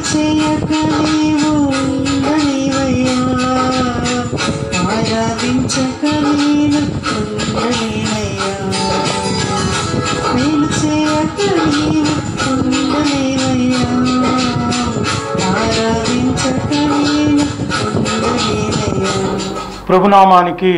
చేయక నీవు ఉండనివయ్యా ఆరాధించక నేను ఉండలేనయ్యా మేలు చేయక నీవు ఉండలేనయ్యా ఆరాధించక నేను ఉండలేనయ్యా ప్రభునామానికి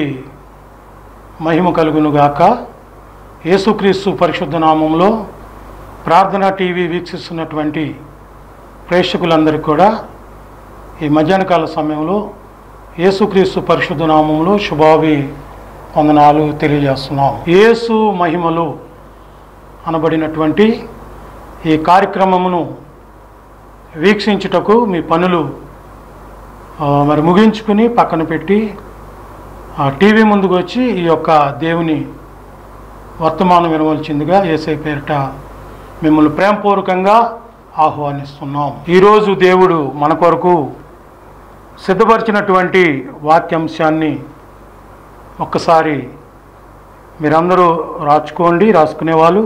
మహిమ కలుగునుగాక యేసుక్రీస్తు పరిశుద్ధ నామంలో ప్రార్థనా టీవీ వీక్షిస్తున్నటువంటి ప్రేక్షకులందరికీ కూడా ఈ మధ్యాహ్నకాల సమయంలో యేసుక్రీస్తు పరిశుద్ధ నామంలో శుభావి వందనాలు తెలియజేస్తున్నాం యేసు మహిమలు అనబడినటువంటి ఈ కార్యక్రమమును వీక్షించుటకు మీ పనులు ఆ, మరి ముగించుకుని పక్కన పెట్టి ఆ టీవీ ముందుకు వచ్చి ఈ యొక్క దేవుని వర్తమానం వినవలసిందిగా ఏసై పేరిట మిమ్మల్ని ప్రేమపూర్వకంగా ఆహ్వానిస్తున్నాం ఈరోజు దేవుడు మన కొరకు సిద్ధపరిచినటువంటి వాక్యాంశాన్ని ఒక్కసారి మీరందరూ రాచుకోండి రాసుకునే వాళ్ళు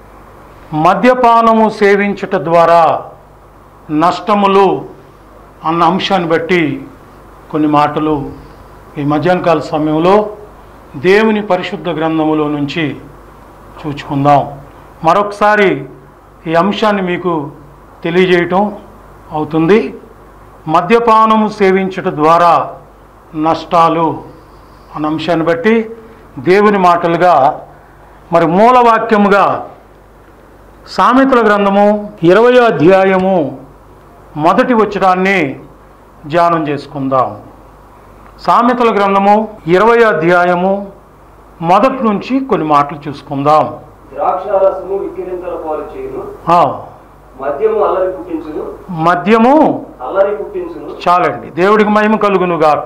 మద్యపానము సేవించుట ద్వారా నష్టములు అన్న అంశాన్ని బట్టి కొన్ని మాటలు ఈ మధ్యాహ్నకాల సమయంలో దేవుని పరిశుద్ధ గ్రంథములో నుంచి చూచుకుందాం మరొకసారి ఈ అంశాన్ని మీకు తెలియజేయటం అవుతుంది మద్యపానము సేవించట ద్వారా నష్టాలు అన్న అంశాన్ని బట్టి దేవుని మాటలుగా మరి మూలవాక్యముగా సామెతల గ్రంథము ఇరవయో అధ్యాయము మొదటి వచ్చడాన్ని ధ్యానం చేసుకుందాం సామెతల గ్రంథము ఇరవై అధ్యాయము మొదటి నుంచి కొన్ని మాటలు చూసుకుందాం ద్రాక్షారసము విక్కిరింతల పాలు చేయును ఆ, మద్యము అల్లరి పుట్టించును మద్యము అల్లరి పుట్టించును చాలండి దేవుడికి మహిమ కలుగునుగాక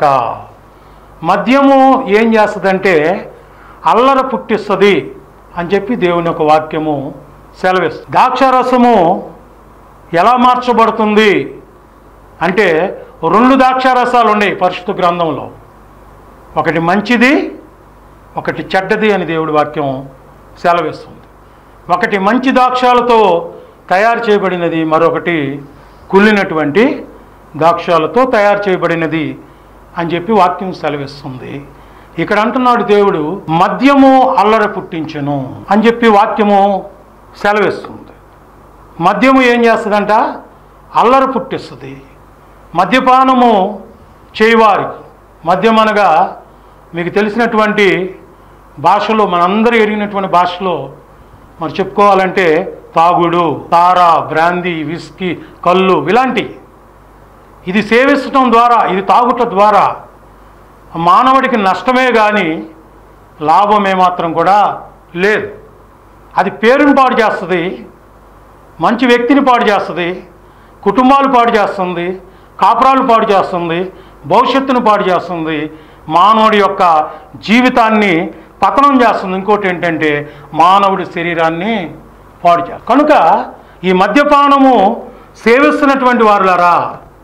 మద్యము ఏం చేస్తుందంటే అల్లర పుట్టిస్తుంది అని చెప్పి దేవుని యొక్క వాక్యము సెలవిస్తుంది ద్రాక్షారసము ఎలా మార్చబడుతుంది అంటే రెండు ద్రాక్షారసాలు ఉన్నాయి పరిశుద్ధ గ్రంథంలో ఒకటి మంచిది ఒకటి చెడ్డది అని దేవుడి వాక్యం సెలవిస్తుంది ఒకటి మంచి ద్రాక్షాలతో తయారు చేయబడినది మరొకటి కుళ్ళినటువంటి ద్రాక్షాలతో తయారు చేయబడినది అని చెప్పి వాక్యం సెలవిస్తుంది ఇక్కడ అంటున్నాడు దేవుడు మద్యము అల్లర పుట్టించెను అని చెప్పి వాక్యము సెలవిస్తుంది మద్యము ఏం చేస్తుందంట అల్లర పుట్టిస్తుంది మద్యపానము చేయవారికి మద్యం అనగా మీకు తెలిసినటువంటి భాషలో మనందరూ ఎరిగినటువంటి భాషలో మరి చెప్పుకోవాలంటే తాగుడు తారా బ్రాందీ విస్కీ కళ్ళు ఇలాంటి ఇది సేవించడం ద్వారా ఇది తాగుట ద్వారా మానవుడికి నష్టమే కానీ లాభం ఏమాత్రం కూడా లేదు అది పేరుని పాడు చేస్తుంది మంచి వ్యక్తిని పాడు చేస్తుంది కుటుంబాలు పాడు చేస్తుంది కాపురాలు పాడు చేస్తుంది భవిష్యత్తును పాడు చేస్తుంది మానవుడి యొక్క జీవితాన్ని పతనం చేస్తుంది ఇంకోటి ఏంటంటే మానవుడి శరీరాన్ని పాడు చేస్తుంది కనుక ఈ మద్యపానము సేవిస్తున్నటువంటి వారులారా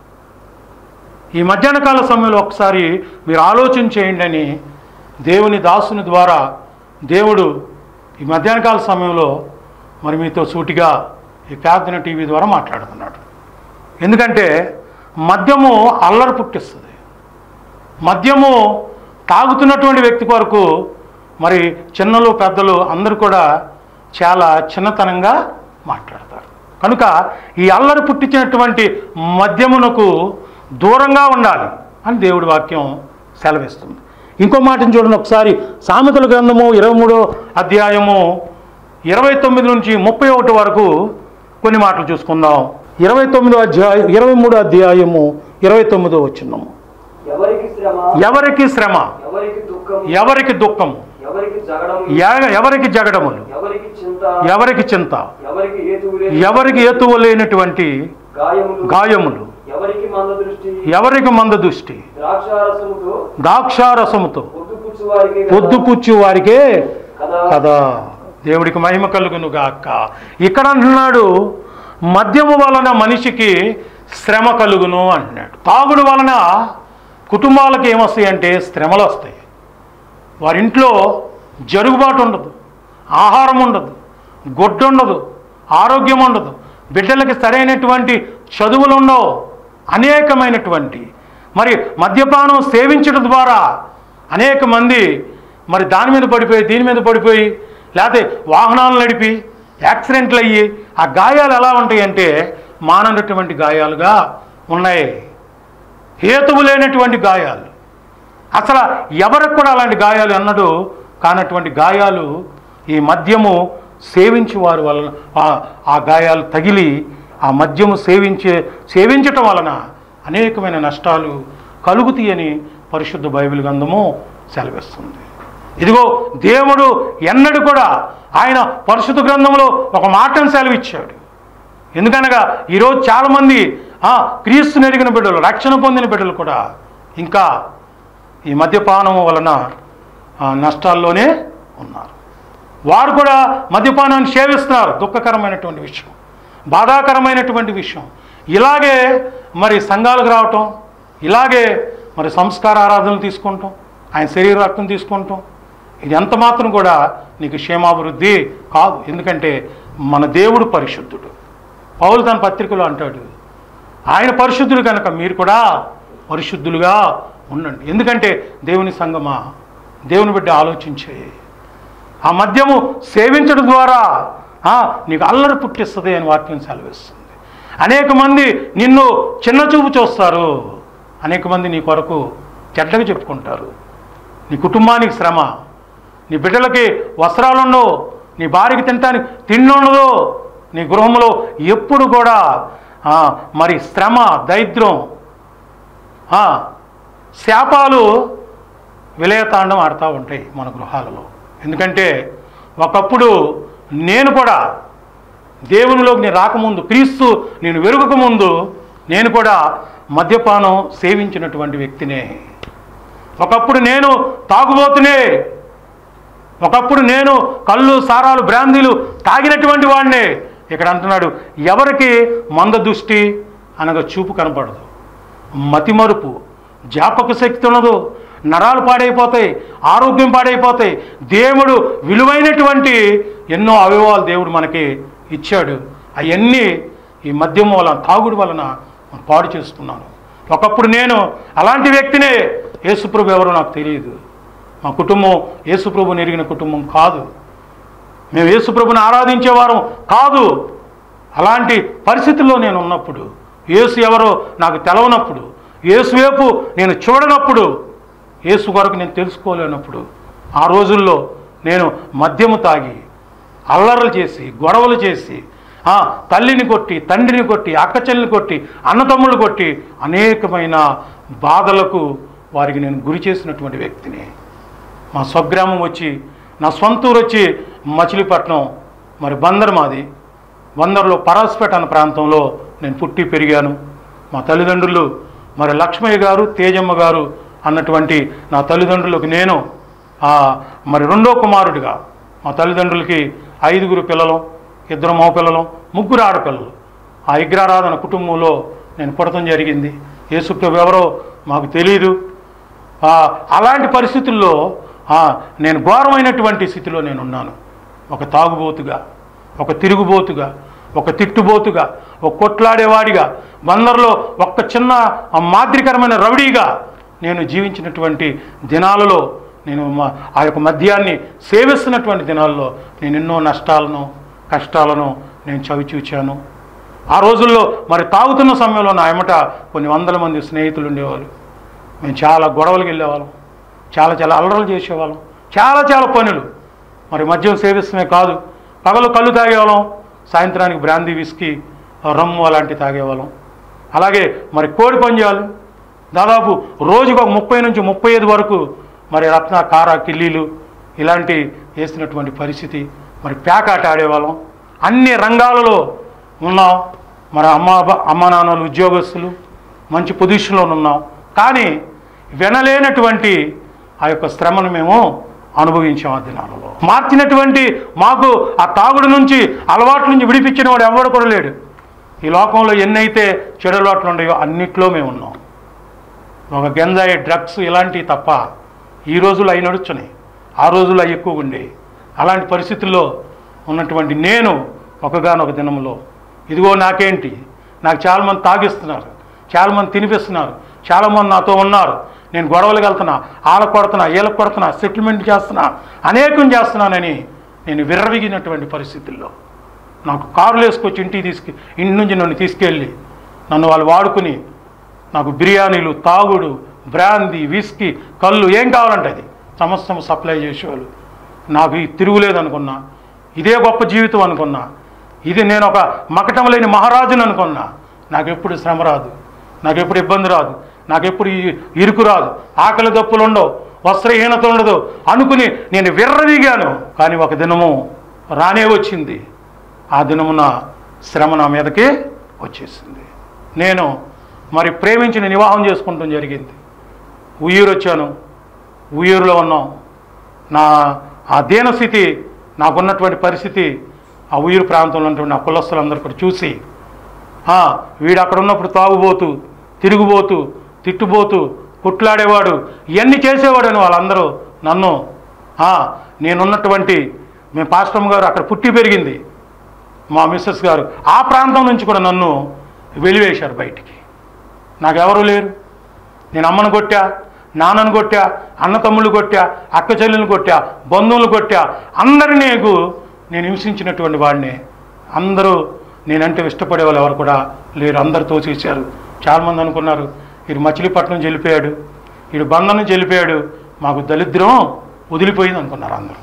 ఈ మధ్యాహ్న కాల సమయంలో ఒకసారి మీరు ఆలోచన చేయండి అని దేవుని దాసుని ద్వారా దేవుడు ఈ మధ్యాహ్న కాల సమయంలో మరి మీతో సూటిగా ఈ ప్రార్థన టీవీ ద్వారా మాట్లాడుతున్నాడు ఎందుకంటే మద్యము అల్లరి పుట్టిస్తుంది మద్యము తాగుతున్నటువంటి వ్యక్తి కొరకు మరి చిన్నలు పెద్దలు అందరూ కూడా చాలా చిన్నతనంగా మాట్లాడతారు కనుక ఈ అల్లరి పుట్టించినటువంటి మద్యమునకు దూరంగా ఉండాలి అని దేవుడి వాక్యం సెలవిస్తుంది ఇంకో మాటను చూడండి ఒకసారి సామెతల గ్రంథము ఇరవై మూడో అధ్యాయము ఇరవై తొమ్మిది నుంచి ముప్పై ఒకటి వరకు కొన్ని మాటలు చూసుకుందాం ఇరవై తొమ్మిదో అధ్యాయం ఇరవై మూడో అధ్యాయము ఇరవై తొమ్మిదో వచ్చినాము ఎవరికి శ్రమ ఎవరికి శ్రమ ఎవరికి దుఃఖం ఎవరికి దుఃఖం ఎవరికి జగడము ఎ- ఎవరికి జగడములు ఎవరికి చింత ఎవరికి చింత ఎవరికి ఏతువులే ఎవరికి ఎతువు లేనటువంటి గాయములు గాయములు ఎవరికి మంద దృష్టి ఎవరికి మంద దృష్టి ద్రాక్షారసముతో ద్రాక్షారసముతో పొద్దుపుచ్చు వారికి పొద్దుపుచ్చు వారికే కదా కదా దేవుడికి మహిమ కలుగును గాక ఇక్కడ అంటున్నాడు మద్యము వలన మనిషికి శ్రమ కలుగును అంటున్నాడు తాగుడు వలన కుటుంబాలకు ఏమొస్తాయి అంటే శ్రమలు వస్తాయి వారింట్లో జరుగుబాటు ఉండదు ఆహారం ఉండదు గుడ్డ ఉండదు ఆరోగ్యం ఉండదు బిడ్డలకి సరైనటువంటి చదువులు ఉండవు అనేకమైనటువంటి మరి మద్యపానం సేవించడం ద్వారా అనేక మంది మరి దాని మీద పడిపోయి దీని మీద పడిపోయి లేకపోతే వాహనాలు నడిపి యాక్సిడెంట్లు అయ్యి ఆ గాయాలు ఎలా ఉంటాయి అంటే మాననటువంటి గాయాలుగా ఉన్నాయి హేతువు లేనటువంటి గాయాలు అసలు ఎవరికి కూడా అలాంటి గాయాలు అన్నడు కానటువంటి గాయాలు ఈ మద్యము సేవించి వారి వలన ఆ- ఆ గాయాలు తగిలి ఆ మద్యము సేవించే సేవించటం వలన అనేకమైన నష్టాలు కలుగుతాయని పరిశుద్ధ బైబిల్ గ్రంథము సెలవిస్తుంది ఇదిగో దేవుడు ఎన్నడూ కూడా ఆయన పరిశుద్ధ గ్రంథంలో ఒక మాటను సెలవిచ్చాడు ఎందుకనగా ఈరోజు చాలామంది ఆ, క్రీస్తుని ఎరిగిన బిడ్డలు రక్షణ పొందిన బిడ్డలు కూడా ఇంకా ఈ మద్యపానం వలన ఆ, నష్టాల్లోనే ఉన్నారు వారు కూడా మద్యపానాన్ని సేవిస్తున్నారు దుఃఖకరమైనటువంటి విషయం బాధాకరమైనటువంటి విషయం ఇలాగే మరి సంఘాలకు రావటం ఇలాగే మరి సంస్కార ఆరాధనలు తీసుకుంటాం ఆయన శరీర రక్తం తీసుకుంటాం ఇది ఎంత మాత్రం కూడా నీకు క్షేమాభివృద్ధి కాదు ఎందుకంటే మన దేవుడు పరిశుద్ధుడు పౌలు తన పత్రికలో అంటాడు ఆయన పరిశుద్ధులు కనుక మీరు కూడా పరిశుద్ధులుగా ఉండండి ఎందుకంటే దేవుని సంగమా దేవుని బిడ్డ ఆలోచించే ఆ మద్యము సేవించడం ద్వారా ఆ, నీకు అల్లరి పుట్టిస్తుంది అని వాక్యం సెలవిస్తుంది అనేక మంది నిన్ను చిన్న చూపు చూస్తారు అనేక మంది నీ కొరకు చెడ్డగా చెప్పుకుంటారు నీ కుటుంబానికి శ్రమ నీ బిడ్డలకి వస్త్రాలు ఉండవు నీ భార్యకి తినటానికి తిండి ఉండదు నీ గృహంలో ఎప్పుడు కూడా ఆ, మరి శ్రమ దరిద్రం ఆ, శాపాలు విలయతాండం ఆడుతూ ఉంటాయి మన గృహాలలో ఎందుకంటే ఒకప్పుడు నేను కూడా దేవునిలోకి నేను రాకముందు క్రీస్తు నేను వెరుగక ముందు నేను కూడా మద్యపానం సేవించినటువంటి వ్యక్తినే ఒకప్పుడు నేను తాగుబోతునే ఒకప్పుడు నేను కళ్ళు సారాలు బ్రాందీలు తాగినటువంటి వాడినే ఇక్కడ అంటున్నాడు ఎవరికి మంద దృష్టి అనగా చూపు కనపడదు మతిమరుపు జ్ఞాపక శక్తి ఉండదు నరాలు పాడైపోతాయి ఆరోగ్యం పాడైపోతాయి దేవుడు విలువైనటువంటి ఎన్నో అవయవాలు దేవుడు మనకి ఇచ్చాడు అవన్నీ ఈ మద్యం వలన తాగుడు వలన పాడు చేసుకున్నాను ఒకప్పుడు నేను అలాంటి వ్యక్తినే యేసుప్రభు ఎవరో నాకు తెలియదు మా కుటుంబం యేసుప్రభుని ఎరిగిన కుటుంబం కాదు మేము యేసుప్రభుని ఆరాధించేవారం కాదు అలాంటి పరిస్థితుల్లో నేను ఉన్నప్పుడు యేసు ఎవరో నాకు తెలవనప్పుడు యేసు వైపు నేను చూడనప్పుడు యేసు కొరకు నేను తెలుసుకోలేనప్పుడు ఆ రోజుల్లో నేను మద్యము తాగి అల్లర్లు చేసి గొడవలు చేసి ఆ, తల్లిని కొట్టి తండ్రిని కొట్టి అక్కచెల్లిని కొట్టి అన్నతమ్ముళ్ళు కొట్టి అనేకమైన బాధలకు వారికి నేను గురి చేసినటువంటి వ్యక్తిని మా స్వగ్రామం వచ్చి నా సొంత ఊరు వచ్చి మచిలీపట్నం మరి బందర్ మాది బందర్లో పరాస్పేట అన్న ప్రాంతంలో నేను పుట్టి పెరిగాను మా తల్లిదండ్రులు మరి లక్ష్మయ్య గారు తేజమ్మ గారు అన్నటువంటి నా తల్లిదండ్రులకు నేను ఆ, మరి రెండో కుమారుడిగా మా తల్లిదండ్రులకి ఐదుగురు పిల్లలు ఇద్దరు మగ పిల్లలు ముగ్గురు ఆడపిల్లలు ఆ విగ్రహారాధన కుటుంబంలో నేను పుడతం జరిగింది యేసుప్రభు ఎవరో మాకు తెలియదు ఆ, అలాంటి పరిస్థితుల్లో ఆ, నేను ఘోరమైనటువంటి స్థితిలో నేను ఉన్నాను ఒక తాగుబోతుగా ఒక తిరుగుబోతుగా ఒక తిట్టుబోతుగా ఒక కొట్లాడేవాడిగా బందర్లో ఒక్క చిన్న ఆ, మాదిరికరమైన రౌడీగా నేను జీవించినటువంటి దినాలలో నేను మా- ఆ యొక్క మద్యాన్ని సేవిస్తున్నటువంటి దినాల్లో నేను ఎన్నో నష్టాలను కష్టాలను నేను చవి చూచాను ఆ రోజుల్లో మరి తాగుతున్న సమయంలో నా ఎమట కొన్ని వందల మంది స్నేహితులు ఉండేవాళ్ళు మేము చాలా గొడవలకు వెళ్ళేవాళ్ళం చాలా చాలా అల్లరలు చేసేవాళ్ళం చాలా చాలా పనులు మరి మద్యం సేవిస్తమే కాదు పగలు కళ్ళు తాగేవాళ్ళం సాయంత్రానికి బ్రాందీ విస్కీ రమ్ము అలాంటివి తాగేవాళ్ళం అలాగే మరి కోడి పంజాలు దాదాపు రోజుకు ఒక ముప్పై నుంచి ముప్పై ఐదు వరకు మరి రత్న కార కిల్లీలు ఇలాంటి వేసినటువంటి పరిస్థితి మరి పేకాట ఆడేవాళ్ళం అన్ని రంగాలలో ఉన్నాం మరి అమ్మ అమ్మ నాన్నలు ఉద్యోగస్తులు మంచి పొజిషన్లో ఉన్నాం కానీ వినలేనటువంటి ఆ యొక్క శ్రమను మేము అనుభవించాం ఆ దినాలలో మార్చినటువంటి మాకు ఆ తాగుడు నుంచి అలవాట్ల నుంచి విడిపించిన వాడు ఎవడు కూడా లేడు ఈ లోకంలో ఎన్నైతే చెడు అలవాట్లు ఉన్నాయో అన్నిట్లో మేము ఉన్నాం ఒక గంజాయి డ్రగ్స్ ఇలాంటివి తప్ప ఈ రోజులు అవి నడుచున్నాయి ఆ రోజులు అవి ఎక్కువగా ఉండేవి అలాంటి పరిస్థితుల్లో ఉన్నటువంటి నేను ఒకగానొక దినంలో ఇదిగో నాకేంటి నాకు చాలామంది తాగిస్తున్నారు చాలామంది తినిపిస్తున్నారు చాలామంది నాతో ఉన్నారు నేను గొడవలకు వెళ్తున్నా వాళ్ళకు కొడుతున్నా వీళ్ళకి కొడుతున్నా సెటిల్మెంట్ చేస్తున్నా అనేకం చేస్తున్నానని నేను విర్రవిగినటువంటి పరిస్థితుల్లో నాకు కారులు వేసుకొచ్చి ఇంటికి తీసుకు ఇంటి నుంచి నన్ను తీసుకెళ్ళి నన్ను వాళ్ళు వాడుకుని నాకు బిర్యానీలు తాగుడు బ్రాందీ విస్కీ కళ్ళు ఏం కావాలంటే అది సమస్తం సప్లై చేసేవాళ్ళు నాకు ఈ తిరుగులేదు అనుకున్నా ఇదే గొప్ప జీవితం అనుకున్నా ఇది నేను ఒక మకటం లేని మహారాజుని అనుకున్నా నాకు ఎప్పుడు శ్రమ రాదు నాకు ఎప్పుడు ఇబ్బంది రాదు నాకు ఎప్పుడు ఈ- ఇరుకు రాదు ఆకలి దప్పులు ఉండవు వస్త్రహీనత ఉండదు అనుకుని నేను విర్రవీగాను కానీ ఒక దినము రానే వచ్చింది ఆ దినమున శ్రమ నా మీదకి వచ్చేసింది నేను మరి ప్రేమించి నేను వివాహం చేసుకుంటాం జరిగింది ఉయ్యూరు వచ్చాను ఉయ్యూరులో ఉన్నాం నా ఆ దీనస్థితి నాకున్నటువంటి పరిస్థితి ఆ ఉయ్యూరు ప్రాంతంలో ఉన్నటువంటి ఆ కులస్తులందరూ కూడా చూసి "ఆ, వీడు అక్కడ ఉన్నప్పుడు తాగుబోతూ తిరుగుబోతూ తిట్టుబోతూ కుట్లాడేవాడు ఇవన్నీ చేసేవాడని వాళ్ళందరూ నన్ను "ఆ, నేనున్నటువంటి మీ పాస్టమ్ గారు అక్కడ పుట్టి పెరిగింది మా మిస్సెస్ గారు ఆ ప్రాంతం నుంచి కూడా నన్ను వెలివేశారు బయటికి నాకు ఎవరు లేరు నేను అమ్మను కొట్టా నాన్నను కొట్టా అన్న తమ్ముళ్ళు కొట్టా అక్క చెల్లెలు కొట్టా బంధువులు కొట్టా అందరినీ నీకు నేను హింసించినటువంటి వాడిని అందరూ నేనంటే ఇష్టపడే వాళ్ళు ఎవరు కూడా లేరు అందరు తోసేశారు చాలామంది అనుకున్నారు వీడు మచిలీపట్నం వెళ్ళిపోయాడు వీడు బంధం నుంచి వెళ్ళిపోయాడు మాకు దరిద్రం వదిలిపోయింది అనుకున్నారు అందరూ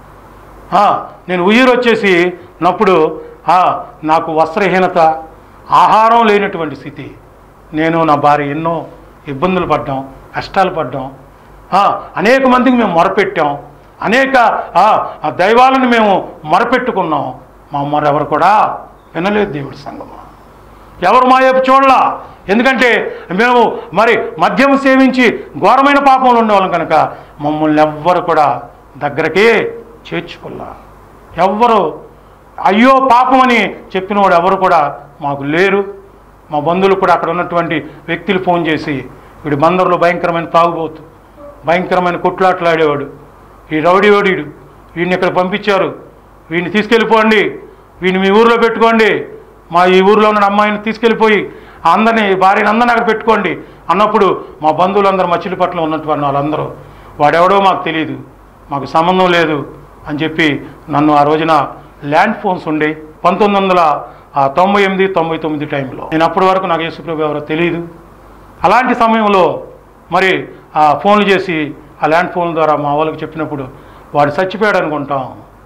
ఆ, నేను ఉయ్యూరు వచ్చేసి నప్పుడు ఆ, నాకు వస్త్రహీనత ఆహారం లేనటువంటి స్థితి నేను నా భార్య ఎన్నో ఇబ్బందులు పడ్డాం కష్టాలు పడ్డాం ఆ, అనేక మందికి మేము మొరపెట్టాం అనేక ఆ, ఆ దైవాలను మేము మొరపెట్టుకున్నాం మా మొర ఎవరు కూడా వినలేదు దేవుడి సంగమా ఎవరు మా వైపు చూడలా ఎందుకంటే మేము మరి మద్యం సేవించి ఘోరమైన పాపంలో ఉండేవాళ్ళం కనుక మమ్మల్ని ఎవ్వరు కూడా దగ్గరకే చేర్చుకోల్లా ఎవ్వరు అయ్యో పాపం అని చెప్పిన వాడు ఎవరు కూడా మాకు లేరు మా బంధువులు కూడా అక్కడ ఉన్నటువంటి వ్యక్తులు ఫోన్ చేసి వీడు బందర్లో భయంకరమైన తాగుబోతు భయంకరమైన కొట్లాటలాడేవాడు ఈ రౌడీవాడు వీడు వీడిని ఇక్కడ పంపించారు వీడిని తీసుకెళ్ళిపోండి వీడిని మీ ఊర్లో పెట్టుకోండి మా ఈ ఊర్లో ఉన్న అమ్మాయిని తీసుకెళ్ళిపోయి అందరినీ భార్యని అందరిని అక్కడ పెట్టుకోండి అన్నప్పుడు మా బంధువులందరూ మచిలీపట్నం ఉన్నటువంటి వాళ్ళందరూ వాడెవడో మాకు తెలియదు మాకు సంబంధం లేదు అని చెప్పి నన్ను ఆ రోజున ల్యాండ్ ఫోన్స్ ఉండే పంతొమ్మిది వందల ఆ, తొంభై ఎనిమిది తొంభై తొమ్మిది టైంలో నేను అప్పటి వరకు నాకు యేసుప్రభు ఎవరో తెలియదు అలాంటి సమయంలో మరి ఆ ఫోన్లు చేసి ఆ ల్యాండ్ ఫోన్ ద్వారా మా వాళ్ళకి చెప్పినప్పుడు వాడు చచ్చిపోయాడు అనుకుంటాం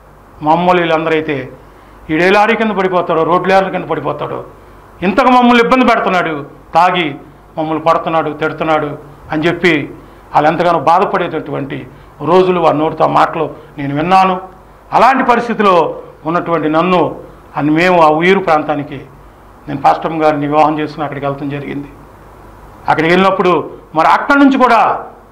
మా అమ్మలు వీళ్ళందరూ అయితే ఈడే లారీ కింద పడిపోతాడు రోడ్డు లారీ కింద పడిపోతాడు ఇంతకు మమ్మల్ని ఇబ్బంది పెడుతున్నాడు తాగి మమ్మల్ని పడుతున్నాడు తిడుతున్నాడు అని చెప్పి వాళ్ళు ఎంతగానో బాధపడేటటువంటి రోజులు వారి నోటితో ఆ మాటలు నేను విన్నాను అలాంటి పరిస్థితిలో ఉన్నటువంటి నన్ను అని మేము ఆ ఉయ్యూరు ప్రాంతానికి నేను పాస్టమ్ గారిని వివాహం చేసుకుని అక్కడికి వెళ్తాం జరిగింది అక్కడికి వెళ్ళినప్పుడు మరి అక్కడి నుంచి కూడా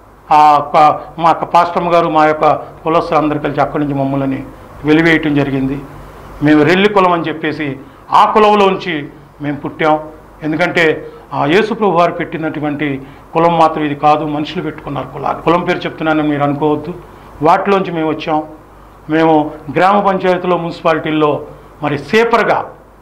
ఆ యొక్క మా యొక్క పాస్టమ్ గారు మా యొక్క కులస్తులు అందరు కలిసి అక్కడి నుంచి మమ్మల్ని వెలివేయటం జరిగింది మేము రెల్లి కులం అని చెప్పేసి ఆ కులంలోంచి మేము పుట్టాం ఎందుకంటే ఆ యేసుప్రభు వారు పెట్టినటువంటి కులం మాత్రం ఇది కాదు మనుషులు పెట్టుకున్నారు కులాలు కులం పేరు చెప్తున్నానని మీరు అనుకోవద్దు వాటిలోంచి మేము వచ్చాం మేము గ్రామ పంచాయతీలో మున్సిపాలిటీల్లో మరి సేపర్గా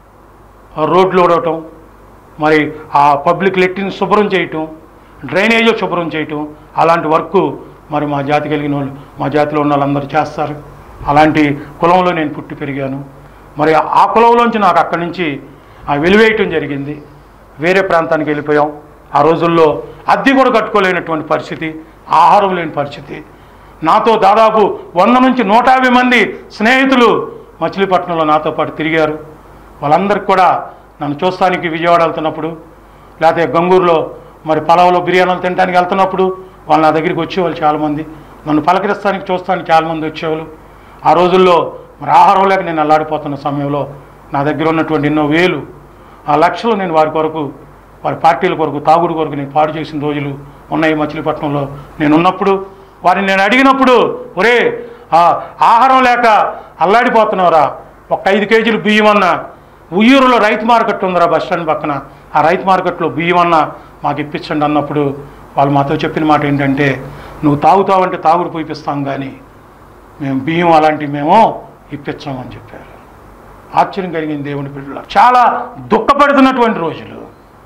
రోడ్లు ఓడవటం మరి ఆ పబ్లిక్ లెట్టిని శుభ్రం చేయటం డ్రైనేజ్ శుభ్రం చేయటం అలాంటి వర్క్ మరి మా జాతి కలిగిన వాళ్ళు మా జాతిలో ఉన్న వాళ్ళందరూ చేస్తారు అలాంటి కులంలో నేను పుట్టి పెరిగాను మరి ఆ కులంలోంచి నాకు అక్కడి నుంచి ఆ వెలివేయటం జరిగింది వేరే ప్రాంతానికి వెళ్ళిపోయాం ఆ రోజుల్లో అద్దె కూడా కట్టుకోలేనటువంటి పరిస్థితి ఆహారం లేని పరిస్థితి నాతో దాదాపు వంద నుంచి నూట యాభై మంది స్నేహితులు మచిలీపట్నంలో నాతో పాటు తిరిగారు వాళ్ళందరికీ కూడా నన్ను చూస్తానికి విజయవాడ వెళ్తున్నప్పుడు లేకపోతే గంగూరులో మరి పలావులో బిర్యానీలు తినడానికి వెళ్తున్నప్పుడు వాళ్ళు నా దగ్గరికి వచ్చేవాళ్ళు చాలామంది నన్ను పలకరిస్తానికి చూస్తానికి చాలామంది వచ్చేవాళ్ళు ఆ రోజుల్లో మరి ఆహారం లేక నేను అల్లాడిపోతున్న సమయంలో నా దగ్గర ఉన్నటువంటి ఎన్నో వేలు ఆ లక్షలు నేను వారి కొరకు వారి పార్టీల కొరకు తాగుడు కొరకు నేను పాడు చేసిన రోజులు ఉన్నాయి మచిలీపట్నంలో నేను ఉన్నప్పుడు వారిని నేను అడిగినప్పుడు ఒరే ఆ ఆహారం లేక అల్లాడిపోతున్నావురా ఒక ఐదు కేజీలు బియ్యం అన్న ఉయ్యూరులో రైతు మార్కెట్ ఉందిరా బస్ స్టాండ్ పక్కన ఆ రైతు మార్కెట్లో బియ్యం అన్న మాకు ఇప్పించండి అన్నప్పుడు వాళ్ళు మాతో చెప్పిన మాట ఏంటంటే నువ్వు తాగుతావంటే తాగుడు పోయిపిస్తాం కానీ మేము బియ్యం అలాంటివి మేము ఇప్పించామని చెప్పారు ఆశ్చర్యం కలిగింది దేవుని బిడ్డలు చాలా దుఃఖపడుతున్నటువంటి రోజులు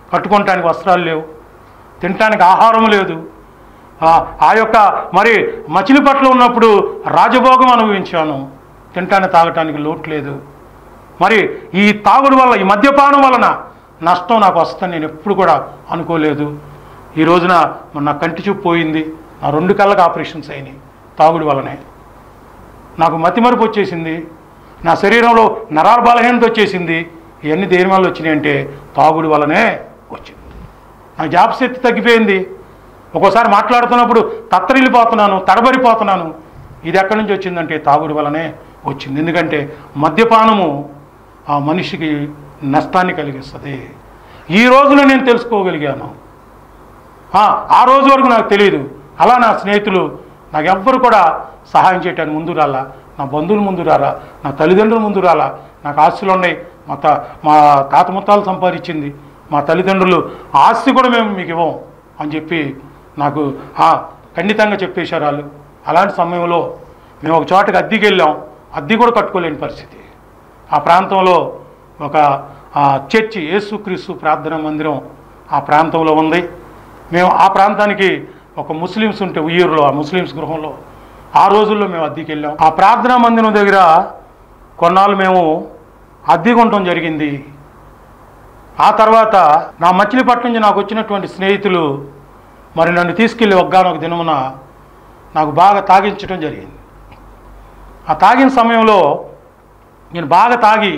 కట్టుకోవటానికి వస్త్రాలు లేవు తినటానికి ఆహారం లేదు ఆ ఆ యొక్క మరి మచిలీపట్ల ఉన్నప్పుడు రాజభోగం అనుభవించాను తినటానికి తాగటానికి లోటు లేదు మరి ఈ తాగుడు వల్ల ఈ మద్యపానం వలన నష్టం నాకు వస్తుందని నేను ఎప్పుడు కూడా అనుకోలేదు ఈ రోజున మరి నా కంటి చూపు పోయింది నా రెండు కళ్ళకు ఆపరేషన్స్ అయినాయి తాగుడు వలనే నాకు మతిమరుపు వచ్చేసింది నా శరీరంలో నరాల బలహీనత వచ్చేసింది ఇవన్నీ దేని వల్ల వచ్చినాయి అంటే తాగుడు వలనే వచ్చింది నా జ్ఞాపశక్తి తగ్గిపోయింది ఒక్కోసారి మాట్లాడుతున్నప్పుడు తత్తరిల్లిపోతున్నాను తడబడిపోతున్నాను ఇది ఎక్కడి నుంచి వచ్చిందంటే తాగుడు వలనే వచ్చింది ఎందుకంటే మద్యపానము ఆ మనిషికి నష్టాన్ని కలిగిస్తుంది ఈ రోజున నేను తెలుసుకోగలిగాను ఆ, ఆ రోజు వరకు నాకు తెలియదు అలా నా స్నేహితులు నాకు ఎవ్వరు కూడా సహాయం చేయటానికి ముందు రాలా నా బంధువులు ముందు రారా నా తల్లిదండ్రులు ముందు రాలా నాకు ఆస్తులు ఉన్నాయి మా తా మా తాత ముత్తాలు సంపాదించింది మా తల్లిదండ్రులు ఆస్తి కూడా మేము మీకు ఇవ్వం అని చెప్పి నాకు ఆ, ఖండితంగా చెప్పేశారు వాళ్ళు అలాంటి సమయంలో మేము ఒక చోటకి అద్దెకి వెళ్ళాం అద్దె కూడా కట్టుకోలేని పరిస్థితి ఆ ప్రాంతంలో ఒక ఆ, చర్చి యేసుక్రీస్తు ప్రార్థనా మందిరం ఆ ప్రాంతంలో ఉంది మేము ఆ ప్రాంతానికి ఒక ముస్లిమ్స్ ఉంటే ఉయ్యూరులో ఆ ముస్లిమ్స్ గృహంలో ఆ రోజుల్లో మేము అద్దెకి వెళ్ళాం ఆ ప్రార్థనా మందిరం దగ్గర కొన్నాళ్ళు మేము అద్దెకి ఉండటం జరిగింది ఆ తర్వాత నా మచిలీపట్నం నుంచి నాకు వచ్చినటువంటి స్నేహితులు మరి నన్ను తీసుకెళ్ళి ఒగ్గానొక దినమున నాకు బాగా తాగించడం జరిగింది ఆ తాగిన సమయంలో నేను బాగా తాగి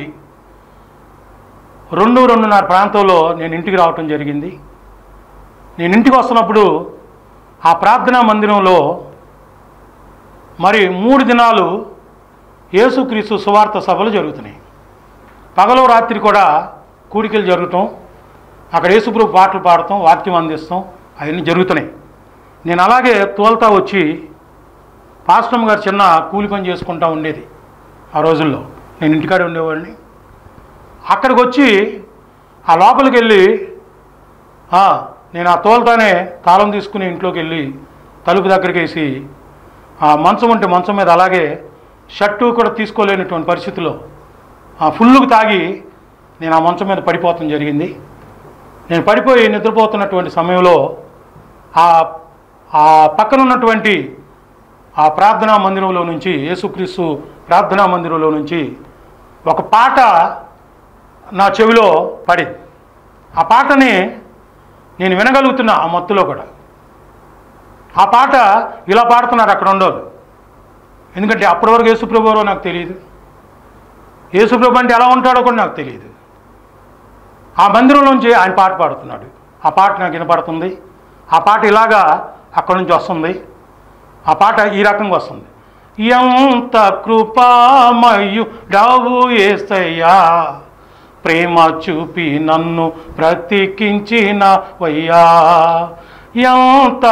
రెండు రెండున్నర ప్రాంతంలో నేను ఇంటికి రావటం జరిగింది నేను ఇంటికి వస్తున్నప్పుడు ఆ ప్రార్థనా మందిరంలో మరి మూడు దినాలు యేసుక్రీస్తు సువార్త సభలు జరుగుతున్నాయి పగలు రాత్రి కూడా కూడికలు జరుగుతాం అక్కడ యేసుప్రభు పాటలు పాడతాం వాక్యం అందిస్తాం అవన్నీ జరుగుతున్నాయి నేను అలాగే తోల్తా వచ్చి పాస్టమ్ గారు చిన్న కూలి పని చేసుకుంటా ఉండేది ఆ రోజుల్లో నేను ఇంటికాడే ఉండేవాడిని అక్కడికి వచ్చి ఆ లోపలికి వెళ్ళి ఆ, నేను ఆ తోలుతానే తాళం తీసుకుని ఇంట్లోకి వెళ్ళి తలుపు దగ్గరికి వేసి ఆ మంచం ఉంటే మంచం మీద అలాగే షర్టు కూడా తీసుకోలేనటువంటి పరిస్థితిలో ఆ ఫుల్లుకు తాగి నేను ఆ మంచం మీద పడిపోవటం జరిగింది నేను పడిపోయి నిద్రపోతున్నటువంటి సమయంలో ఆ ఆ పక్కన ఉన్నటువంటి ఆ ప్రార్థనా మందిరంలో నుంచి యేసుక్రీస్తు ప్రార్థనా మందిరంలో నుంచి ఒక పాట నా చెవిలో పడింది ఆ పాటని నేను వినగలుగుతున్నా ఆ మత్తులో కూడా ఆ పాట ఇలా పాడుతున్నారు అక్కడ ఉండోళ్ళు ఎందుకంటే అప్పటి వరకు యేసుప్రభు ఎవరో నాకు తెలియదు యేసుప్రభు అంటే ఎలా ఉంటాడో కూడా నాకు తెలియదు ఆ మందిరంలోంచి ఆయన పాట పాడుతున్నాడు ఆ పాట నాకు వినపడుతుంది ఆ పాట ఇలాగా అక్కడి నుంచి వస్తుంది ఆ పాట ఈ రకంగా వస్తుంది ఎంత కృపామయు డావు ఏసయ్యా ప్రేమ చూపి నన్ను బ్రతికించిన వయ్యా ఎంత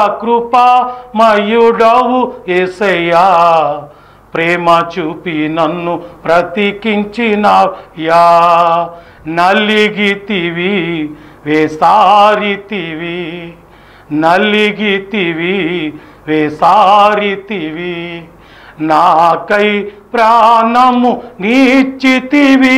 కృపామయుడవు ఏసయ్యా ప్రేమ చూపి నన్ను బ్రతికించిన యా నలిగితివి వేసారితివి నలిగితివి వేసారితివి నాకై ప్రాణము నీచితివి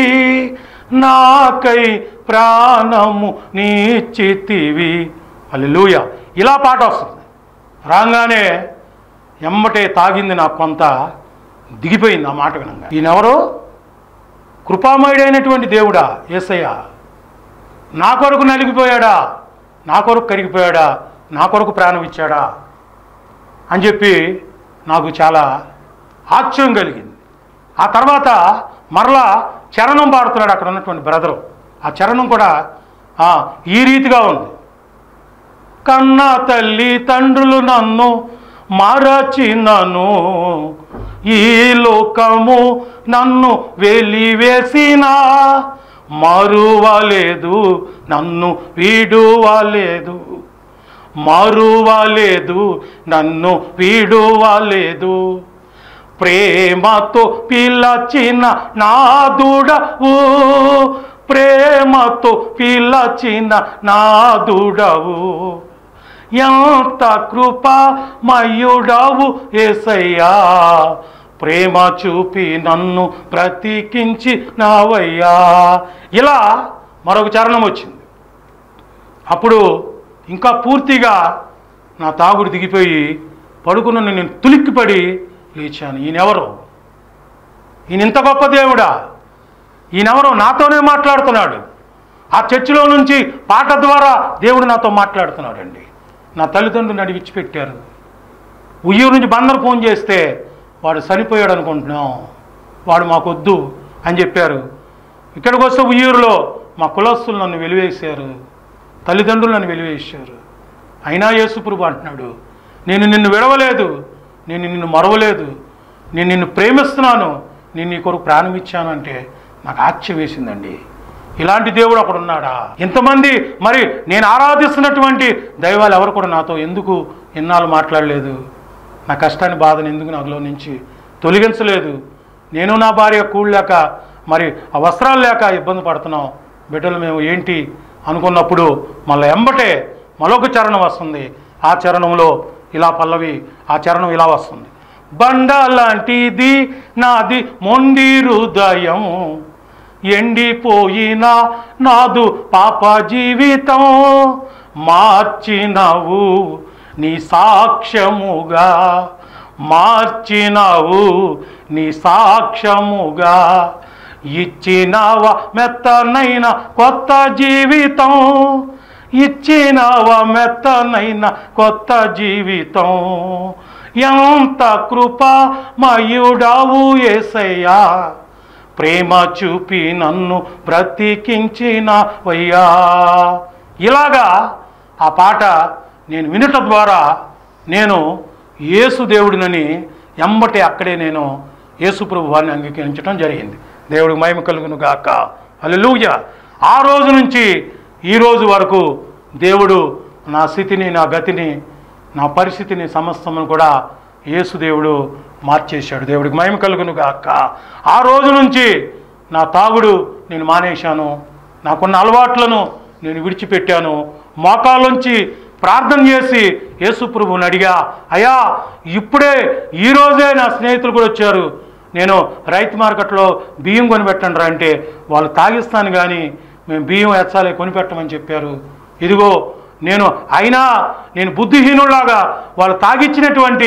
నాకై ప్రాణము నీచితివి అల్లెలూయ ఇలా పాట వస్తుంది రాగానే ఎమ్మటే తాగింది నాకు కొంత దిగిపోయింది ఆ మాట వినంగా ఈయనెవరు కృపామయుడైనటువంటి దేవుడా ఏసయ్య నా కొరకు నలిగిపోయాడా నా కొరకు కరిగిపోయాడా నా కొరకు ప్రాణం ఇచ్చాడా అని చెప్పి నాకు చాలా ఆశ్చర్యం కలిగింది ఆ తర్వాత మరలా చరణం పాడుతున్నాడు అక్కడ ఉన్నటువంటి బ్రదరు ఆ చరణం కూడా ఆ, ఈ రీతిగా ఉంది కన్న తల్లి తండ్రులు నన్ను మరచినను ఈ లోకము నన్ను వెలివేసిన మరువలేదు నన్ను వీడువలేదు మరువలేదు నన్ను వీడువలేదు ప్రేమతో పిలచిన నాదుడవు ప్రేమతో పిలచిన నాదుడవు ఎంత కృపామయుడవు ఏసయ్యా ప్రేమ చూపి నన్ను బ్రతికించి నావయ్యా ఇలా మరొక చరణం వచ్చింది అప్పుడు ఇంకా పూర్తిగా నా తాగుడు దిగిపోయి పడుకున్న నేను తులిక్కిపడి లేచాను ఈయనెవరు ఈయన ఇంత గొప్ప దేవుడా ఈయనెవరు నాతోనే మాట్లాడుతున్నాడు ఆ చర్చిలో నుంచి పాట ద్వారా దేవుడు నాతో మాట్లాడుతున్నాడండి నా తల్లిదండ్రులు నడి విడిచిపెట్టారు ఉయ్యూరు నుంచి బందరు ఫోన్ చేస్తే వాడు చనిపోయాడు అనుకుంటున్నాం వాడు మాకొద్దు అని చెప్పారు ఇక్కడికి వస్తే ఉయ్యూరులో మా కులస్తులు నన్ను వెలివేశారు తల్లిదండ్రులు నన్ను వెలివేశారు అయినా యేసుప్రభు అంటున్నాడు నేను నిన్ను విడవలేదు నేను నిన్ను మరవలేదు నేను నిన్ను ప్రేమిస్తున్నాను నేను నీ కొరకు ప్రాణం ఇచ్చాను అంటే నాకు ఆశ్చర్యం వేసిందండి ఇలాంటి దేవుడు అక్కడ ఉన్నాడా ఇంతమంది మరి నేను ఆరాధిస్తున్నటువంటి దైవాలు ఎవరు కూడా నాతో ఎందుకు ఇన్నాళ్ళు మాట్లాడలేదు నా కష్టాన్ని బాధను ఎందుకు నాలో నుంచి తొలగించలేదు నేను నా భార్య కూడలేక మరి ఆ వస్త్రాలు లేక ఇబ్బంది పడుతున్నాం బిడ్డలు మేము ఏంటి అనుకున్నప్పుడు మళ్ళీ ఎంబటే మరొక చరణం వస్తుంది ఆ చరణంలో ఇలా పల్లవి ఆ చరణం ఇలా వస్తుంది బండ లాంటిది నాది మొండి హృదయం ఎండిపోయిన నాదు పాప జీవితం మార్చినవు నీ సాక్ష్యముగా మార్చినవు నీ సాక్ష్యముగా ఇచ్చినవ మెత్తనైన కొత్త జీవితం ఇచ్చినవ మెత్తనైన కొత్త జీవితం ఎంత కృపమయుడవు ఏసయ్యా ప్రేమ చూపి నన్ను బ్రతికించిన వయ్యా ఇలాగా ఆ పాట నేను వినటం ద్వారా నేను యేసు దేవుడినని ఎంబటి అక్కడే నేను యేసు ప్రభువాన్ని అంగీకరించడం జరిగింది దేవుడికి మహిమ కలుగును గాక అల్లెలూయ ఆ రోజు నుంచి ఈ రోజు వరకు దేవుడు నా స్థితిని నా గతిని నా పరిస్థితిని సమస్తమును కూడా యేసు దేవుడు మార్చేశాడు దేవుడికి మహిమ కలుగును గాక ఆ రోజు నుంచి నా తాగుడు నేను మానేశాను నాకున్న అలవాట్లను నేను విడిచిపెట్టాను మోకాళ్ళొంచి ప్రార్థన చేసి యేసు ప్రభువుని అడిగా అయ్యా ఇప్పుడే ఈరోజే నా స్నేహితులు కూడా వచ్చారు నేను రైతు మార్కెట్లో బియ్యం కొనిపెట్టండి రా అంటే వాళ్ళు తాగిస్తాను కానీ మేము బియ్యం ఎచ్చాలి కొనిపెట్టమని చెప్పారు ఇదిగో నేను అయినా నేను బుద్ధిహీనులాగా వాళ్ళు తాగిచ్చినటువంటి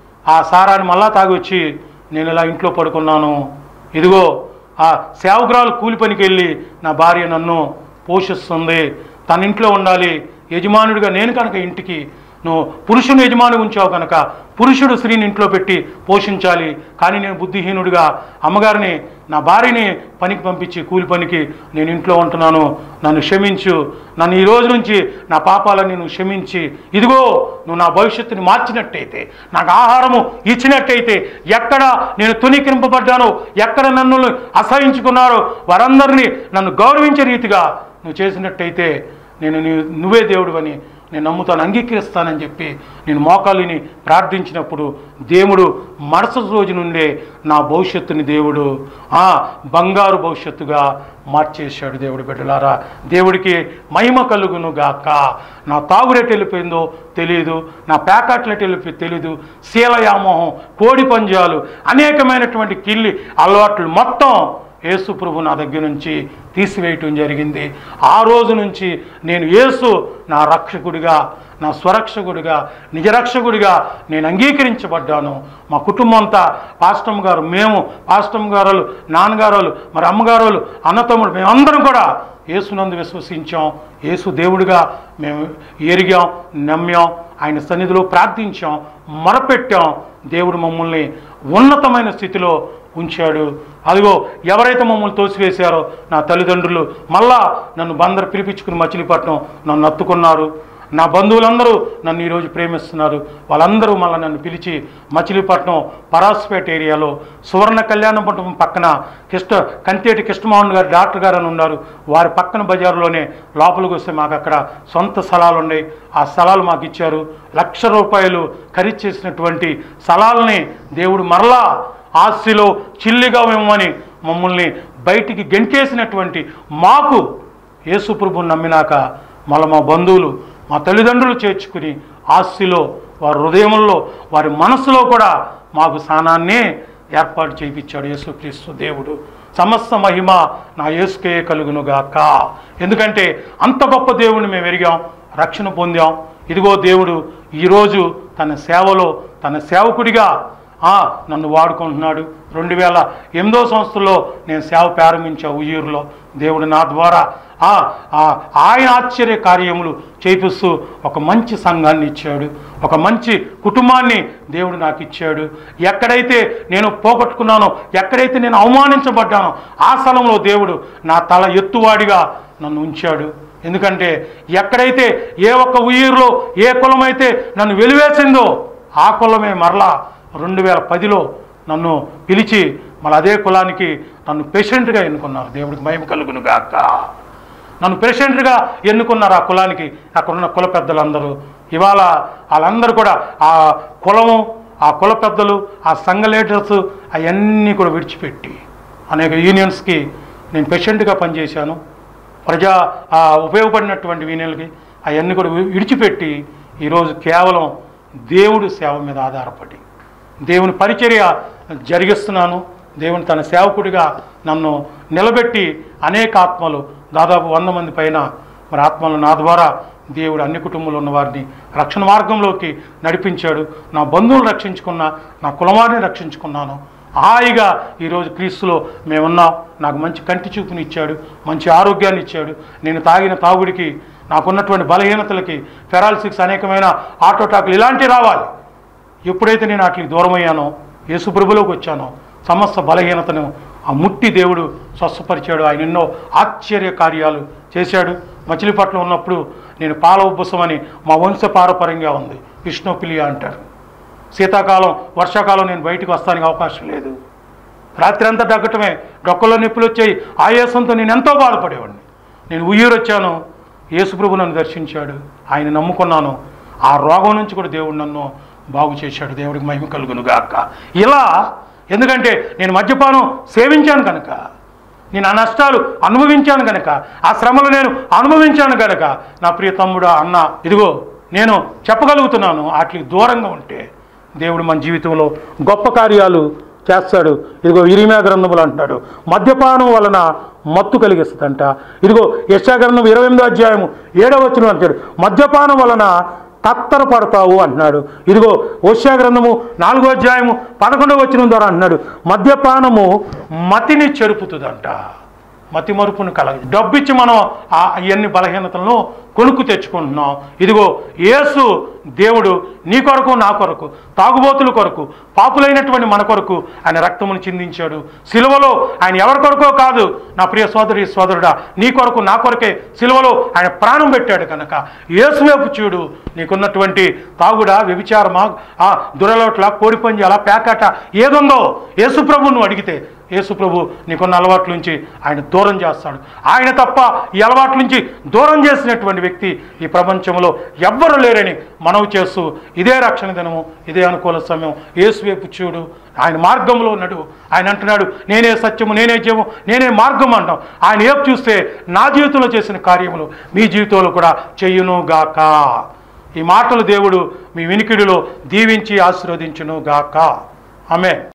ఆ సారాన్ని మళ్ళా తాగి వచ్చి నేను ఇలా ఇంట్లో పడుకున్నాను ఇదిగో ఆ సేవకురాలు కూలి పనికి వెళ్ళి నా భార్య నన్ను పోషిస్తుంది తన ఇంట్లో ఉండాలి యజమానుడిగా నేను కనుక ఇంటికి నువ్వు పురుషుని యజమాని ఉంచావు కనుక పురుషుడు స్త్రీని ఇంట్లో పెట్టి పోషించాలి కానీ నేను బుద్ధిహీనుడిగా అమ్మగారిని నా భార్యని పనికి పంపించి కూలి పనికి నేను ఇంట్లో ఉంటున్నాను నన్ను క్షమించు నన్ను ఈ రోజు నుంచి నా పాపాలని నువ్వు క్షమించి ఇదిగో నువ్వు నా భవిష్యత్తుని మార్చినట్టయితే నాకు ఆహారము ఇచ్చినట్టయితే ఎక్కడ నేను తునీకరింపబడ్డానో ఎక్కడ నన్ను అసహించుకున్నారో వారందరినీ నన్ను గౌరవించే రీతిగా నువ్వు చేసినట్టయితే నేను నీ- నువ్వే దేవుడు నేను నమ్ముతాను అంగీకరిస్తానని చెప్పి నేను మోకాలిని ప్రార్థించినప్పుడు దేవుడు మరుసటి రోజు నుండే నా భవిష్యత్తుని దేవుడు ఆ బంగారు భవిష్యత్తుగా మార్చేశాడు దేవుడు బిడ్డలారా దేవుడికి మహిమ కలుగును గాక నా తాగురేట్ వెళ్ళిపోయిందో తెలియదు నా ప్యాకెట్లెట్ వెళ్ళిపోయి తెలియదు శీలయామోహం కోడి పంజాలు అనేకమైనటువంటి కిల్లి అలవాట్లు మొత్తం యేసు ప్రభు నా దగ్గర నుంచి తీసివేయటం జరిగింది ఆ రోజు నుంచి నేను యేసు నా రక్షకుడిగా నా స్వరక్షకుడిగా నిజరక్షకుడిగా నేను అంగీకరించబడ్డాను మా కుటుంబం అంతా పాస్టమ్ గారు మేము పాస్టమ్ గారు నాన్నగారు మరి అమ్మగారు అన్నతమ్ముడు మేమందరం కూడా యేసునందు విశ్వసించాం యేసు దేవుడిగా మేము ఎరిగాం నమ్మాం ఆయన సన్నిధిలో ప్రార్థించాం మొరపెట్టాం దేవుడు మమ్మల్ని ఉన్నతమైన స్థితిలో ఉంచాడు అదిగో ఎవరైతే మమ్మల్ని తోసివేశారో నా తల్లిదండ్రులు మళ్ళా నన్ను బందరు పిలిపించుకుని మచిలీపట్నం నన్ను అత్తుకున్నారు నా బంధువులందరూ నన్ను ఈరోజు ప్రేమిస్తున్నారు వాళ్ళందరూ మళ్ళీ నన్ను పిలిచి మచిలీపట్నం పరాస్పేట ఏరియాలో సువర్ణ కళ్యాణ మండపం పక్కన కృష్ణ కంతేటి కృష్ణమోహన్ గారు డాక్టర్ గారు అని ఉన్నారు వారి పక్కన బజారులోనే లోపలికి వస్తే మాకు అక్కడ సొంత స్థలాలు ఉన్నాయి ఆ స్థలాలు మాకు ఇచ్చారు లక్ష రూపాయలు ఖరీదు చేసినటువంటి స్థలాలని దేవుడు మరలా ఆస్తిలో చిల్లిగా ఇవ్వమని మమ్మల్ని బయటికి గెంటేసినటువంటి మాకు యేసుప్రభుని నమ్మినాక మళ్ళీ మా బంధువులు మా తల్లిదండ్రులు చేర్చుకుని ఆస్తిలో వారి హృదయంలో వారి మనసులో కూడా మాకు స్థానాన్నే ఏర్పాటు చేయించాడు యేసుక్రీస్తు దేవుడు సమస్త మహిమ నా యేసుకే కలుగును గాక ఎందుకంటే అంత గొప్ప దేవుడిని మేము ఎరిగాం రక్షణ పొందాం ఇదిగో దేవుడు ఈరోజు తన సేవలో తన సేవకుడిగా ఆ, నన్ను వాడుకుంటున్నాడు రెండు వేల ఎనిమిదో సంవత్సరంలో నేను సేవ ప్రారంభించా ఉయ్యూరులో దేవుడు నా ద్వారా ఆ, ఆ, ఆయన ఆశ్చర్య కార్యములు చేపిస్తూ ఒక మంచి సంఘాన్ని ఇచ్చాడు ఒక మంచి కుటుంబాన్ని దేవుడు నాకు ఇచ్చాడు ఎక్కడైతే నేను పోగొట్టుకున్నానో ఎక్కడైతే నేను అవమానించబడ్డానో ఆ స్థలంలో దేవుడు నా తల ఎత్తువాడిగా నన్ను ఉంచాడు ఎందుకంటే ఎక్కడైతే ఏ ఒక్క ఉయ్యూరులో ఏ కులమైతే నన్ను వెలివేసిందో ఆ కులమే మరలా రెండు వేల పదిలో నన్ను పిలిచి మళ్ళీ అదే కులానికి నన్ను పేషెంట్గా ఎన్నుకున్నారు దేవుడికి మహిమ కలుగును గాక నన్ను ప్రెసిడెంట్గా ఎన్నుకున్నారు ఆ కులానికి అక్కడున్న కుల పెద్దలందరూ ఇవాళ వాళ్ళందరూ కూడా ఆ కులము ఆ కుల పెద్దలు ఆ సంఘ లీడర్స్ అవన్నీ కూడా విడిచిపెట్టి అనేక యూనియన్స్కి నేను ప్రెసిడెంట్గా పనిచేశాను ప్రజా ఆ, ఉపయోగపడినటువంటి యూనియన్లకి అవన్నీ కూడా వి- విడిచిపెట్టి ఈరోజు కేవలం దేవుడి సేవ మీద ఆధారపడి దేవుని పరిచర్య జరిగిస్తున్నాను దేవుని తన సేవకుడిగా నన్ను నిలబెట్టి అనేక ఆత్మలు దాదాపు వంద మంది పైన మరి ఆత్మలు నా ద్వారా దేవుడు అన్ని కుటుంబంలో ఉన్న వారిని రక్షణ మార్గంలోకి నడిపించాడు నా బంధువులు రక్షించుకున్నా నా కులవారిని రక్షించుకున్నాను హాయిగా ఈరోజు క్రీస్తులో మేమున్నాం నాకు మంచి కంటి చూపుని ఇచ్చాడు మంచి ఆరోగ్యాన్ని ఇచ్చాడు నేను తాగిన తాగుడికి నాకున్నటువంటి బలహీనతలకి ఫెరాలసిక్స్ అనేకమైన ఆటోటాకులు ఇలాంటివి రావాలి ఎప్పుడైతే నేను వాటికి దూరం అయ్యానో యేసుప్రభులోకి వచ్చానో సమస్త బలహీనతను ఆ ముట్టి దేవుడు స్వస్థపరిచాడు ఆయన ఎన్నో ఆశ్చర్య కార్యాలు చేశాడు మచిలీపట్నం ఉన్నప్పుడు నేను పాల ఉబ్బసం అని మా వంశ పారపర్యంగా ఉంది విష్ణుపిలియ అంటారు శీతాకాలం వర్షాకాలం నేను బయటికి వస్తానికి అవకాశం లేదు రాత్రి అంతా దగ్గటమే డొక్కలో నొప్పులు వచ్చాయి ఆయాసంతో నేను ఎంతో బాధపడేవాడిని నేను ఉయ్యూరు వచ్చాను యేసుప్రభు నన్ను దర్శించాడు ఆయన నమ్ముకున్నాను ఆ రోగం నుంచి కూడా దేవుడు నన్ను బాగు చేశాడు దేవుడికి మహిమ కలుగును గాక ఇలా ఎందుకంటే నేను మద్యపానం సేవించాను కనుక నేను ఆ నష్టాలు అనుభవించాను కనుక ఆ శ్రమలు నేను అనుభవించాను కనుక నా ప్రియ తమ్ముడు అన్న ఇదిగో నేను చెప్పగలుగుతున్నాను వాటికి దూరంగా ఉంటే దేవుడు మన జీవితంలో గొప్ప కార్యాలు చేస్తాడు ఇదిగో ఇరిమా గ్రంథములు అంటున్నాడు మద్యపానం వలన మత్తు కలిగిస్తుందంట ఇదిగో యశా గ్రంథం ఇరవై ఎనిమిదో అధ్యాయము ఏడవ వచ్చిన అంటాడు మద్యపానం వలన తత్తర పడతావు అంటున్నాడు ఇదిగో ఓషా గ్రంథము నాలుగో అధ్యాయము పదకొండవ వచ్చిన ద్వారా అంటున్నాడు మద్యపానము మతిని చెరుపుతుందంట మతి మరుపును కలగ డబ్బిచ్చి మనం ఆ ఇవన్నీ బలహీనతలను కొనుక్కు తెచ్చుకుంటున్నాం ఇదిగో యేసు దేవుడు నీ కొరకు నా కొరకు తాగుబోతుల కొరకు పాపులైనటువంటి మన కొరకు ఆయన రక్తమును చిందించాడు సిలువలో ఆయన ఎవరి కొరకో కాదు నా ప్రియ సోదరి సోదరుడా నీ కొరకు నా కొరకే సిలువలో ఆయన ప్రాణం పెట్టాడు కనుక యేసు వైపు చూడు నీకున్నటువంటి తాగుడా వ్యభిచారమా ఆ దురలవట్ల కోడిపంజాల పేకాట ఏదుందో యేసు ప్రభు నువ్వు అడిగితే యేసు ప్రభు నీకున్న అలవాట్ల నుంచి ఆయన దూరం చేస్తాడు ఆయన తప్ప ఈ అలవాట్ల నుంచి దూరం చేసినటువంటి వ్యక్తి ఈ ప్రపంచంలో ఎవ్వరు లేరని మనవి చేస్తూ ఇదే రక్షణ దినము ఇదే అనుకూల సమయం యేసు వైపు చూడు ఆయన మార్గంలో నడు ఆయన అంటున్నాడు నేనే సత్యము నేనే జీవము నేనే మార్గం అంటాం ఆయన ఏపు చూస్తే నా జీవితంలో చేసిన కార్యములు మీ జీవితంలో కూడా చెయ్యును గాక ఈ మాటలు దేవుడు మీ వినికిడిలో దీవించి ఆశీర్వదించును గాక ఆమె